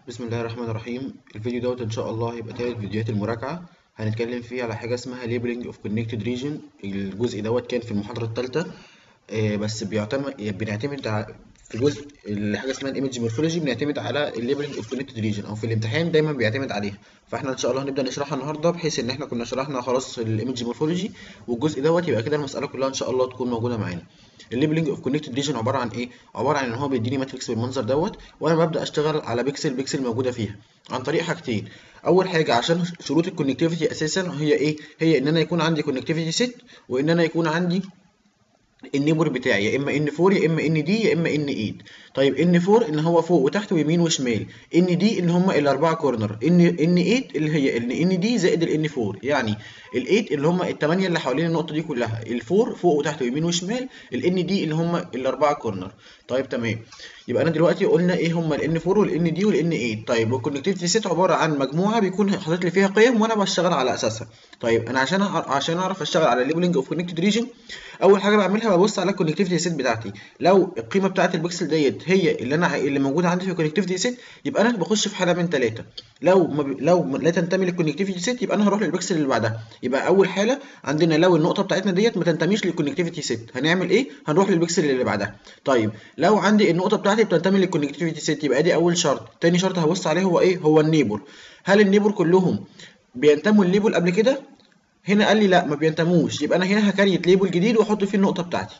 بسم الله الرحمن الرحيم الفيديو دوت ان شاء الله هيبقى تالت فيديوهات المراجعه هنتكلم فيه على حاجه اسمها labeling of connected region الجزء دوت كان في المحاضره الثالثه بس بيعتمد بنعتمد على في جزء حاجه اسمها الايمج مورفولوجي بنعتمد على الليبلنج اوف كونكتد ريجن او في الامتحان دايما بيعتمد عليها فاحنا ان شاء الله هنبدا نشرحها النهارده بحيث ان احنا كنا شرحنا خلاص الايمج مورفولوجي والجزء دوت يبقى كده المساله كلها ان شاء الله تكون موجوده معانا الليبلنج اوف كونكتد ريجن عباره عن ايه عباره عن ان هو بيديني ماتريكس بالمنظر دوت وانا ببدا اشتغل على بيكسل بيكسل موجوده فيها عن طريق حاجتين اول حاجه عشان شروط الكونكتيفيتي اساسا هي ايه هي ان انا يكون عندي كونكتيفيتي ست وان انا يكون عندي النيبور بتاعي يا اما ان 4 يا اما ان دي يا اما ان 8 طيب ان 4 ان هو فوق وتحت ويمين وشمال ان دي اللي هم الاربعه كورنر ان ان 8 اللي هي ان ان دي زائد الان 4 يعني ال 8 اللي هم الثمانيه اللي حوالين النقطه دي كلها ال 4 فوق وتحت ويمين وشمال الان دي اللي هم الاربعه كورنر طيب تمام يبقى انا دلوقتي قلنا ايه هم الان 4 والان دي والان 8 طيب والكونكتيفيتي سيت عباره عن مجموعه بيكون حاطط لي فيها قيم وانا بشتغل على اساسها طيب انا عشان عشان اعرف اشتغل على الليبلنج اوف كونكتد ريجن اول حاجه بعملها ببص على الكونكتيفيتي سيت بتاعتي لو القيمه بتاعه البكسل ديت هي اللي انا اللي موجوده عندي في الكونكتيفيتي سيت يبقى انا بخش في حاله من ثلاثه لو ما ب... لو لا تنتمي للكونكتيفيتي سيت يبقى انا هروح للبكسل اللي بعدها يبقى اول حاله عندنا لو النقطه بتاعتنا ديت ما تنتميش للكونكتيفيتي سيت هنعمل ايه هنروح للبكسل اللي بعدها طيب لو عندي النقطه بتاعتي بتنتمي للكونكتيفيتي سيت يبقى ادي اول شرط تاني شرط هبص عليه هو ايه هو النيبور هل النيبور كلهم بينتموا لليبل قبل كده هنا قال لي لا ما بينتموش يبقى انا هنا هكريت ليبل جديد واحط فيه النقطه بتاعتي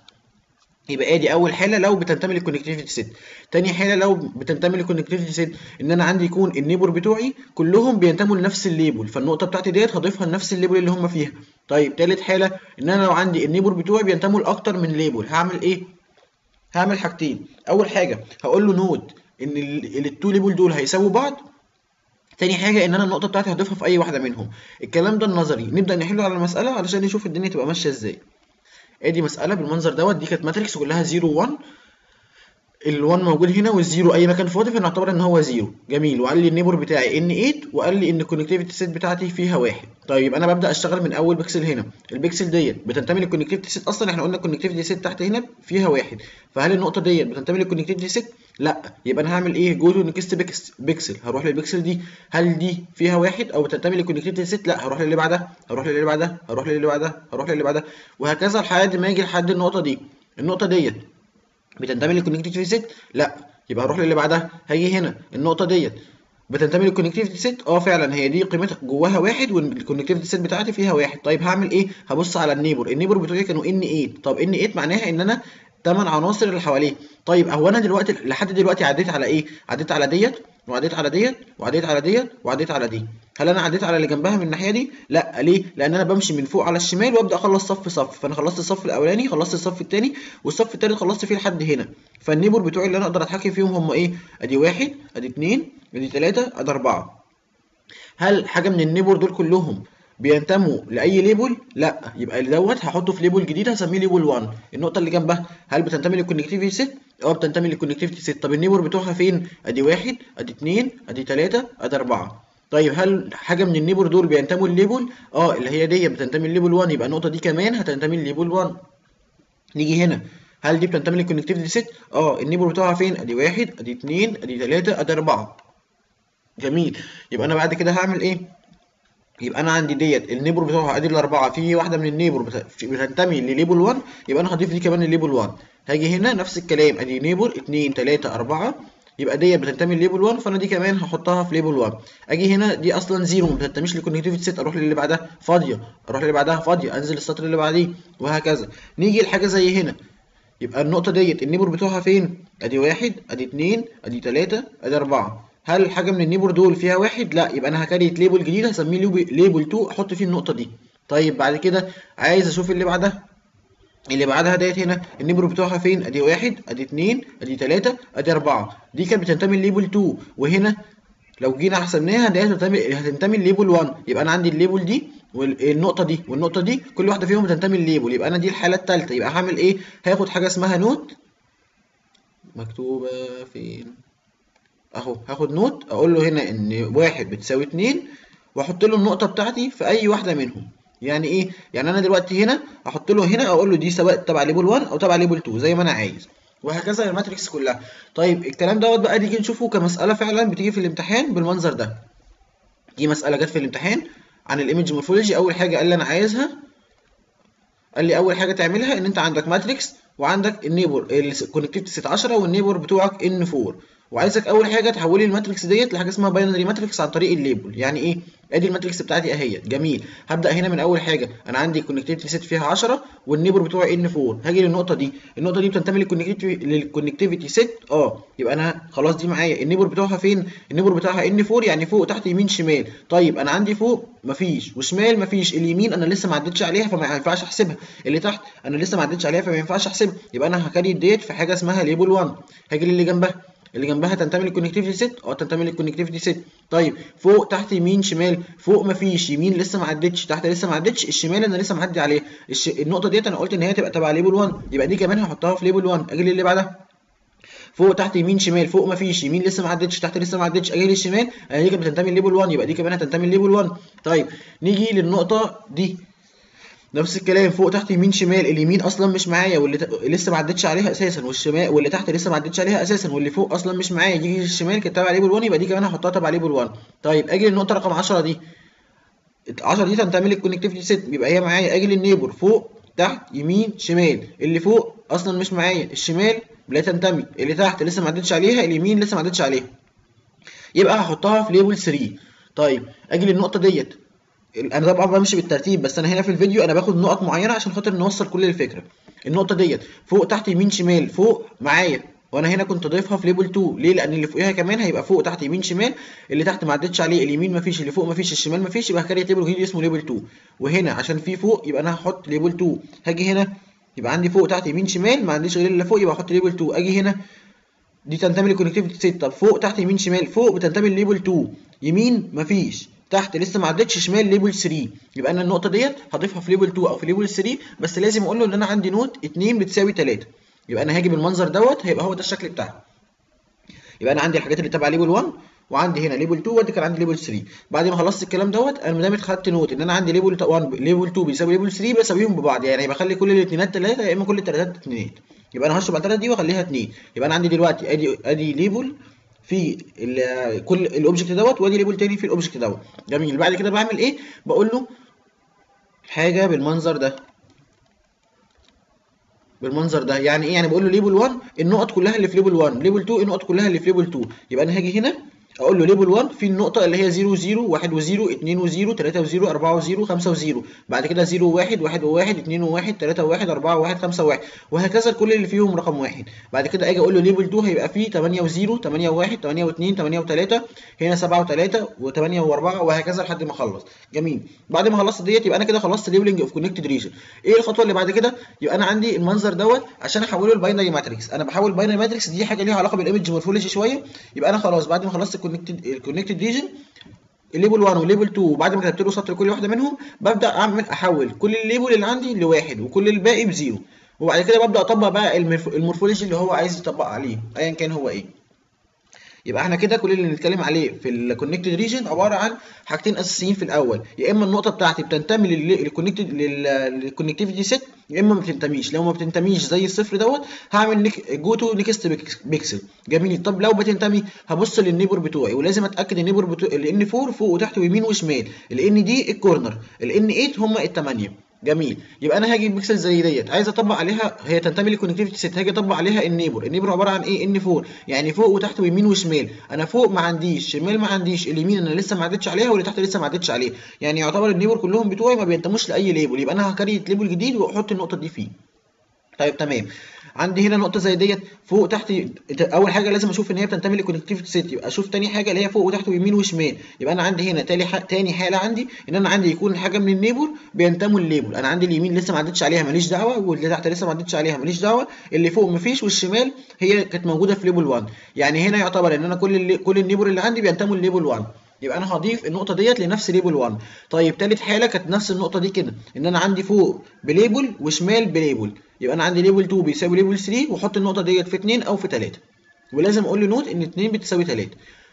يبقى ادي اول حاله لو بتنتمي للكونكتيفيتي سيت تاني حاله لو بتنتمي للكونكتيفيتي سيت ان انا عندي يكون النيبور بتوعي كلهم بينتموا لنفس الليبل فالنقطه بتاعتي ديت هضيفها لنفس الليبل اللي هم فيها طيب تالت حاله ان انا لو عندي النيبور بتوعي بينتموا لاكتر من ليبل هعمل ايه هعمل حاجتين اول حاجه هقول له نوت ان التو ليبل دول هيساووا بعض تاني حاجة إن أنا النقطة بتاعتي هضيفها في أي واحدة منهم، الكلام ده النظري، نبدأ نحله على المسألة علشان نشوف الدنيا تبقى ماشية إزاي. ادي مساله بالمنظر دوت دي كانت ماتريكس كلها 0 1 ال1 موجود هنا والزيرو اي مكان فاضي فنعتبر ان هو زيرو جميل وقال لي النيبور بتاعي ان 8 وقال لي ان الكونكتيفيتي سيت بتاعتي فيها واحد طيب انا ببدا اشتغل من اول بكسل هنا البكسل ديت بتنتمي للكونكتيفيتي سيت اصلا احنا قلنا الكونكتيفيتي سيت تحت هنا فيها واحد فهل النقطه ديت بتنتمي للكونكتيفيتي سيت لا يبقى انا هعمل ايه جو تو نكست بيكسل هروح للبكسل دي هل دي فيها واحد او بتنتمي للكونكتيفيتي سيت لا هروح للي بعدها هروح للي بعدها هروح للي بعدها هروح للي بعدها وهكذا لحد ما اجي لحد النقطه دي النقطه ديت بتنتمي للكونكتيفيتي سيت لا يبقى هروح للي بعدها هاجي هنا النقطه ديت بتنتمي للكونكتيفيتي سيت اه فعلا هي دي قيمتها جواها واحد والكونكتيفيتي سيت بتاعتي فيها واحد طيب هعمل ايه هبص على النيبور النيبور بتوعي كانوا ان 8 طب ان 8 معناها ان انا 8 عناصر اللي حواليه طيب هو انا دلوقتي لحد دلوقتي عديت على ايه عديت على ديت وعديت على ديت وعديت على ديت وعديت على دي هل انا عديت على اللي جنبها من الناحيه دي لا ليه لان انا بمشي من فوق على الشمال وابدا اخلص صف صف فانا خلصت الصف الاولاني خلصت الصف الثاني والصف الثالث خلصت فيه لحد هنا فالنيبور بتوعي اللي انا اقدر اتحكم فيهم هم ايه ادي واحد ادي اتنين ادي تلاته ادي اربعه هل حاجه من النيبور دول كلهم بينتموا لاي ليبل لا يبقى اللي دوت هحطه في ليبل جديد هسميه ليبل 1 النقطه اللي جنبها هل بتنتمي للكونكتيفيتي سيت اه بتنتمي للكونكتيفيتي سيت طب النيبر بتوعها فين ادي واحد ادي اتنين ادي تلاته ادي اربعه طيب هل حاجه من النيبر دول بينتموا لليبل اه اللي هي دي بتنتمي لليبل 1 يبقى النقطه دي كمان هتنتمي لليبل 1 نيجي هنا هل دي بتنتمي للكونكتيفيتي سيت اه النيبر بتوعها فين ادي واحد ادي اتنين ادي تلاته ادي اربعه جميل يبقى انا بعد كده هعمل ايه يبقى انا عندي ديت النيبر بتوعها ادي الاربعه في واحده من النيبر بتنتمي لليبل 1 يبقى انا هضيف دي كمان لليبل 1 هاجي هنا نفس الكلام ادي نيبر 2 3 4 يبقى ديت بتنتمي لليبل 1 فانا دي كمان هحطها في ليبل 1 اجي هنا دي اصلا زيرو ما بتنتميش للكونكتيفيتي سيت اروح للي بعدها فاضيه اروح للي بعدها فاضيه انزل السطر اللي بعديه وهكذا نيجي لحاجه زي هنا يبقى النقطه ديت النيبر بتوعها فين ادي واحد ادي اتنين ادي تلاته ادي اربعه هل حاجه من النيبر دول فيها واحد لا يبقى انا هكريت ليبل جديد هسميه ليبل 2 احط فيه النقطه دي طيب بعد كده عايز اشوف اللي بعدها اللي بعدها ديت هنا النيبر بتوعها فين ادي واحد ادي اتنين ادي تلاته ادي اربعه دي كانت بتنتمي لليبل 2 وهنا لو جينا حسبناها ديت هتنتمي هتنتمي لليبل 1 يبقى انا عندي الليبل دي والنقطه دي والنقطه دي كل واحده فيهم بتنتمي لليبل يبقى انا دي الحاله الثالثه يبقى هعمل ايه هاخد حاجه اسمها نوت مكتوبه فين اهو هاخد نوت اقول له هنا ان واحد بتساوي اتنين واحط له النقطه بتاعتي في اي واحده منهم يعني ايه يعني انا دلوقتي هنا احط له هنا اقول له دي سواء تبع ليبل 1 او تبع ليبل 2 زي ما انا عايز وهكذا الماتريكس كلها طيب الكلام دوت بقى نيجي نشوفه كمساله فعلا بتيجي في الامتحان بالمنظر ده دي مساله جت في الامتحان عن الايمج مورفولوجي اول حاجه قال لي انا عايزها قال لي اول حاجه تعملها ان انت عندك ماتريكس وعندك النيبر الكونكتيفيتي ست 10 والنيبر بتوعك ان 4 وعايزك اول حاجه تحولي الماتريكس ديت لحاجه اسمها باينري ماتريكس عن طريق الليبل يعني ايه ادي الماتريكس بتاعتي اهيت جميل هبدا هنا من اول حاجه انا عندي الكونكتيفيتي ست فيها 10 والنيبر بتوعي ان 4 هاجي للنقطه دي النقطه دي بتنتمي للكونكتيفيتي للكونكتيفيتي ست اه يبقى انا خلاص دي معايا النيبر بتوعها فين النيبر بتاعها ان 4 يعني فوق تحت يمين شمال طيب انا عندي فوق مفيش وشمال مفيش اليمين انا لسه ما عدتش عليها فما ينفعش احسبها اللي تحت انا لسه ما عدتش عليها فما ينفعش احسبها يبقى انا هكريت ديت في حاجه اسمها ليبل 1 هاجي للي جنبها اللي جنبها تنتمي للكونكتيفيتي ست اه تنتمي للكونكتيفيتي ست طيب فوق تحت يمين شمال فوق مفيش يمين لسه ما عدتش تحت لسه ما عدتش الشمال انا لسه معدي عليه الش... النقطه ديت انا قلت ان هي تبقى تبع ليبل 1 يبقى دي كمان هحطها في ليبل 1 اجي اللي بعدها فوق تحت يمين شمال فوق مفيش يمين لسه ما عدتش تحت لسه ما عدتش اجي للشمال انا دي كانت بتنتمي لليبل 1 يبقى دي كمان هتنتمي لليبل 1 طيب نيجي للنقطه دي نفس الكلام فوق تحت يمين شمال اليمين اصلا مش معايا واللي ت... لسه ما عدتش عليها اساسا والشمال واللي تحت لسه ما عدتش عليها اساسا واللي فوق اصلا مش معايا يجي الشمال كانت تبع ليبل 1 يبقى دي كمان هحطها تبع ليبل 1 طيب اجي للنقطه رقم 10 دي 10 دي تنتمي للكونكتيفيتي ست يبقى هي معايا اجي للنيبر فوق تحت يمين شمال اللي فوق اصلا مش معايا الشمال لا تنتمي اللي تحت لسه ما عدتش عليها اليمين لسه ما عدتش عليها يبقى هحطها في ليبل 3 طيب اجي للنقطه ديت انا طبعا بمشي بالترتيب بس انا هنا في الفيديو انا باخد نقط معينه عشان خاطر نوصل كل الفكره النقطه ديت فوق تحت يمين شمال فوق معايا وانا هنا كنت ضايفها في ليبل 2 ليه لان اللي فوقيها كمان هيبقى فوق تحت يمين شمال اللي تحت ما عدتش عليه اليمين مفيش اللي فوق مفيش الشمال مفيش يبقى هكريت ليبل جديد اسمه ليبل 2 وهنا عشان في فوق يبقى انا هحط ليبل 2 هاجي هنا يبقى عندي فوق تحت يمين شمال ما عنديش غير اللي فوق يبقى احط ليبل 2 اجي هنا دي تنتمي للكونكتيفيتي 6 طب فوق تحت يمين شمال فوق بتنتمي لليبل 2 يمين مفيش تحت لسه ما عدتش شمال ليبل 3 يبقى انا النقطه ديت هضيفها في ليبل 2 او في ليبل 3 بس لازم اقول له ان انا عندي نوت 2 بتساوي 3 يبقى انا هاجي بالمنظر دوت هيبقى هو ده الشكل بتاعها يبقى انا عندي الحاجات اللي تبع ليبل 1 وعندي هنا ليبل 2 وادي كان عندي ليبل 3 بعد ما خلصت الكلام دوت انا ما دام خدت نوت ان انا عندي ليبل 1 ليبل 2 بيساوي ليبل 3 بساويهم ببعض يعني بخلي كل الاثنينات 3 يا اما كل الثلاثات اثنينات يبقى انا هشرب على الثلاثه دي واخليها 2 يبقى انا عندي دلوقتي ادي ادي ليبل في كل الاوبجكت دوت وادي ليبل تاني في الاوبجكت دوت جميل بعد كده بعمل ايه بقول له حاجه بالمنظر ده بالمنظر ده يعني ايه يعني بقول له ليبل 1 النقط كلها اللي في ليبل 1 ليبل 2 النقط كلها اللي في ليبل 2 يبقى انا هاجي هنا اقول له ليبل 1 في النقطه اللي هي 0 0 1 و0 2 و0 3 و0 4 و0 5 و0 بعد كده 0 و1 1 و1 2 و1 3 و1 4 و1 5 و1 وهكذا كل اللي فيهم رقم واحد بعد كده اجي اقول له ليبل 2 هيبقى فيه 8 و0 8 و1 8 و2 8 و3 هنا 7 و3 و8 و4 وهكذا لحد ما اخلص جميل بعد ما خلصت ديت يبقى انا كده خلصت ليبلنج اوف كونكتد ريجن ايه الخطوه اللي بعد كده يبقى انا عندي المنظر دوت عشان احوله لباينري ماتريكس انا بحول باينري ماتريكس دي حاجه ليها علاقه بالايمج مورفولوجي شويه يبقى انا خلاص بعد ما خلصت الكونكتد الكونكتد ريجن الليبل 1 والليبل 2 وبعد ما كتبت له سطر كل واحده منهم ببدا اعمل احول كل الليبل اللي عندي لواحد وكل الباقي بزيرو وبعد كده ببدا اطبق بقى المورفولوجي اللي هو عايز يطبق عليه ايا كان هو ايه يبقى احنا كده كل اللي بنتكلم عليه في الكونكتد ريجن عباره عن حاجتين اساسيين في الاول يا اما النقطه بتاعتي بتنتمي للكونكتد للكونكتيفيتي سيت يا اما ما بتنتميش لو ما بتنتميش زي الصفر دوت هعمل نيك جو تو نيكست بيكسل جميل طب لو بتنتمي هبص للنيبر بتوعي ولازم اتاكد النيبر بتوعي الان 4 فوق وتحت ويمين وشمال الان دي الكورنر الان 8 هم الثمانيه جميل يبقى انا هاجي بيكسل زي ديت عايز اطبق عليها هي تنتمي للكونكتيفيتي ست هاجي اطبق عليها النيبر النيبر عباره عن ايه ان 4 يعني فوق وتحت ويمين وشمال انا فوق ما عنديش شمال ما عنديش اليمين انا لسه ما عدتش عليها واللي تحت لسه ما عدتش عليها يعني يعتبر النيبر كلهم بتوعي ما بينتموش لاي ليبل يبقى انا هكريت ليبل جديد واحط النقطه دي فيه طيب تمام عندي هنا نقطه زي ديت فوق تحت اول حاجه لازم اشوف ان هي بتنتمي للكونكتيفيتي ست يبقى اشوف تاني حاجه اللي هي فوق وتحت ويمين وشمال يبقى انا عندي هنا تاني حاجه تاني حاله عندي ان انا عندي يكون حاجه من النيبل بينتموا للليبل انا عندي اليمين لسه ما عدتش عليها ماليش دعوه واللي تحت لسه ما عدتش عليها ماليش دعوه اللي فوق مفيش والشمال هي كانت موجوده في ليبل 1 يعني هنا يعتبر ان انا كل اللي كل النيبل اللي عندي بينتموا لليبل 1 يبقى انا هضيف النقطه ديت لنفس ليبل 1 طيب تالت حاله كانت نفس النقطه دي كده ان انا عندي فوق بليبل وشمال بليبل يبقى انا عندي ليبل 2 بيساوي ليبل 3 واحط النقطه ديت في 2 او في 3 ولازم اقول له نوت ان 2 بتساوي 3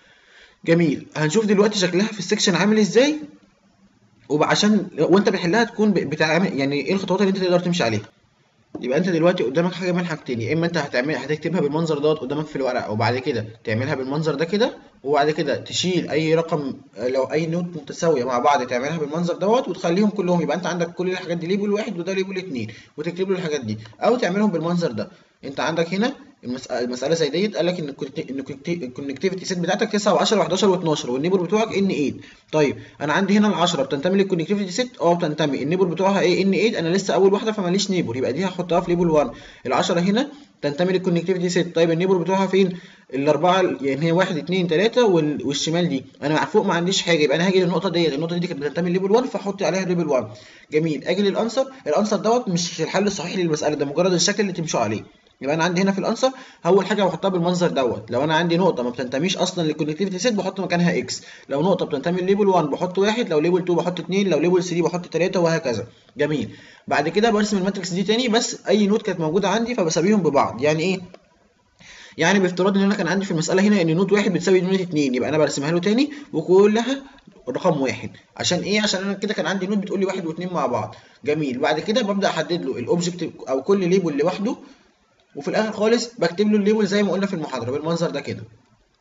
جميل هنشوف دلوقتي شكلها في السكشن عامل ازاي وعشان وانت بتحلها تكون بتعمل يعني ايه الخطوات اللي انت تقدر تمشي عليها يبقى انت دلوقتي قدامك حاجه من حاجتين يا اما انت هتعمل هتكتبها بالمنظر دوت قدامك في الورقه وبعد كده تعملها بالمنظر ده كده وبعد كده تشيل اي رقم لو اي نوت متساويه مع بعض تعملها بالمنظر دوت وتخليهم كلهم يبقى انت عندك كل الحاجات دي ليبل واحد وده ليبل اتنين وتكتب له الحاجات دي او تعملهم بالمنظر ده انت عندك هنا المسألة, المسألة زي ديت قال لك ان الكونكتيفيتي سيت بتاعتك 9 و10 و11 و12 والنيبر بتوعك ان 8 طيب انا عندي هنا ال10 بتنتمي للكونكتيفيتي سيت اه بتنتمي النيبر بتوعها ايه ان 8 انا لسه اول واحده فماليش نيبر يبقى دي هحطها في ليبل 1 ال10 هنا تنتمي للكونكتيفيتي سيت طيب النيبر بتوعها فين الاربعه يعني هي 1 2 3 والشمال دي انا فوق ما عنديش حاجه يبقى انا هاجي للنقطه ديت النقطه دي كانت بتنتمي لليبل 1 فاحط عليها ليبل 1 جميل اجي للانسر الانسر دوت مش الحل الصحيح للمساله ده مجرد الشكل اللي تمشوا عليه يبقى انا عندي هنا في الانسر اول حاجه بحطها بالمنظر دوت لو انا عندي نقطه ما بتنتميش اصلا للكونكتيفيتي سيت بحط مكانها اكس لو نقطه بتنتمي لليبل 1 بحط واحد لو ليبل 2 بحط 2 لو ليبل 3 بحط 3 وهكذا جميل بعد كده برسم الماتريكس دي تاني بس اي نوت كانت موجوده عندي فبساويهم ببعض يعني ايه يعني بافتراض ان انا كان عندي في المساله هنا ان نوت واحد بتساوي نوت اتنين يبقى انا برسمها له تاني وكلها رقم واحد عشان ايه عشان انا كده كان عندي نوت بتقول لي واحد واثنين مع بعض جميل بعد كده ببدا احدد له الاوبجكت او كل ليبل لوحده وفي الاخر خالص بكتب له الليبل زي ما قلنا في المحاضره بالمنظر ده كده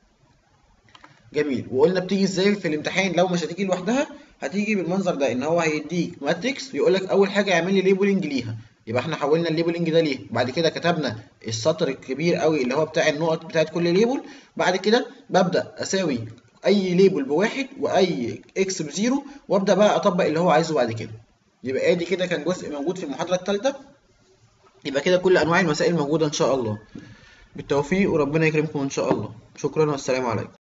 جميل وقلنا بتيجي ازاي في الامتحان لو مش هتيجي لوحدها هتيجي بالمنظر ده ان هو هيديك ماتريكس ويقول لك اول حاجه اعمل لي ليبلنج ليها يبقى احنا حولنا الليبلنج ده ليه بعد كده كتبنا السطر الكبير قوي اللي هو بتاع النقط بتاعت كل ليبل بعد كده ببدا اساوي اي ليبل بواحد واي اكس بزيرو وابدا بقى اطبق اللي هو عايزه بعد كده يبقى ادي كده كان جزء موجود في المحاضره الثالثه يبقى كده كل انواع المسائل موجوده ان شاء الله بالتوفيق وربنا يكرمكم ان شاء الله شكرا والسلام عليكم